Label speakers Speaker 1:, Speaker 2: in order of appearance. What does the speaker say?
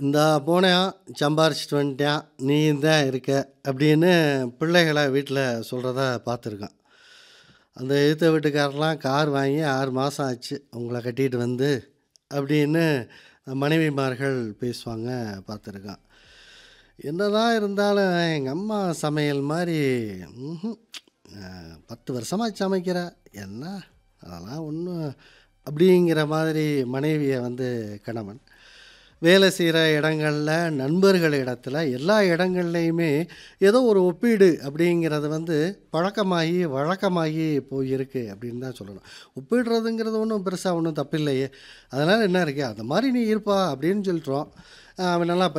Speaker 1: இந்தா போனேன் சம்பாரிச்சுட்டு வந்துட்டேன் நீ தான் இருக்க அப்படின்னு பிள்ளைகளை வீட்டில் சொல்கிறத பார்த்துருக்கேன் அந்த எதிர்த்த வீட்டுக்காரெலாம் கார் வாங்கி ஆறு மாதம் ஆச்சு உங்களை கட்டிட்டு வந்து அப்படின்னு மனைவிமார்கள் பேசுவாங்க பார்த்துருக்கேன் என்னதான் இருந்தாலும் எங்கள் அம்மா சமையல் மாதிரி ம்ஹும். அஹ், பத்து வருஷமாக சமைக்கிற என்ன அதெல்லாம் ஒன்றும் அப்படிங்கிற மாதிரி மனைவியை வந்து கணவன் வேலை செய்கிற இடங்களில் நண்பர்கள் இடத்துல எல்லா இடங்கள்லையுமே ஏதோ ஒரு ஒப்பீடு அப்படிங்கிறது வந்து பழக்கமாகி வழக்கமாகி போயிருக்கு அப்படின்னு தான் சொல்லணும் ஒப்பிடுறதுங்கிறது ஒன்றும் பெருசாக ஒன்றும் தப்பில்லையே அதனால் என்ன இருக்கு அந்த மாதிரி நீ இருப்பா அப்படின்னு சொல்லிட்டோம் அவன் நல்லா